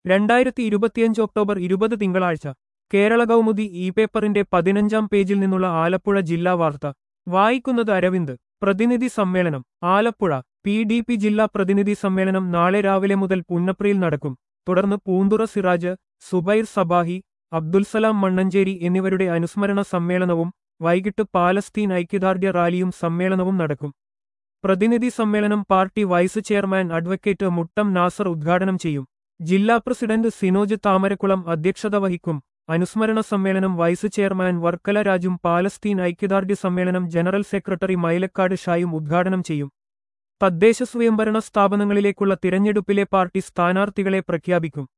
രണ്ടായിരത്തി ഇരുപത്തിയഞ്ച് ഒക്ടോബർ ഇരുപത് തിങ്കളാഴ്ച കേരള കൗമുദി ഇ പേപ്പറിന്റെ പതിനഞ്ചാം പേജിൽ നിന്നുള്ള ആലപ്പുഴ ജില്ലാ വാർത്ത വായിക്കുന്നത് അരവിന്ദ് പ്രതിനിധി സമ്മേളനം ആലപ്പുഴ പി ഡി പി ജില്ലാ പ്രതിനിധി സമ്മേളനം നാളെ രാവിലെ മുതൽ പുന്നപ്രയിൽ നടക്കും തുടർന്ന് പൂന്തുറ സിറാജ് സുബൈർ സബാഹി അബ്ദുൽസലാം മണ്ണഞ്ചേരി എന്നിവരുടെ അനുസ്മരണ സമ്മേളനവും വൈകിട്ട് പാലസ്തീൻ ഐക്യദാർഢ്യ റാലിയും സമ്മേളനവും നടക്കും പ്രതിനിധി സമ്മേളനം party vice chairman advocate Muttam Nasar ഉദ്ഘാടനം ചെയ്യും ജില്ലാ പ്രസിഡന്റ് സിനോജ് താമരക്കുളം അധ്യക്ഷത വഹിക്കും അനുസ്മരണ സമ്മേളനം വൈസ് ചെയർമാൻ വർക്കല രാജും പാലസ്തീൻ ഐക്യദാർഢ്യ സമ്മേളനം ജനറൽ സെക്രട്ടറി മൈലക്കാട് ഷായും ഉദ്ഘാടനം ചെയ്യും തദ്ദേശ സ്വയംഭരണ സ്ഥാപനങ്ങളിലേക്കുള്ള തിരഞ്ഞെടുപ്പിലെ പാർട്ടി സ്ഥാനാർത്ഥികളെ പ്രഖ്യാപിക്കും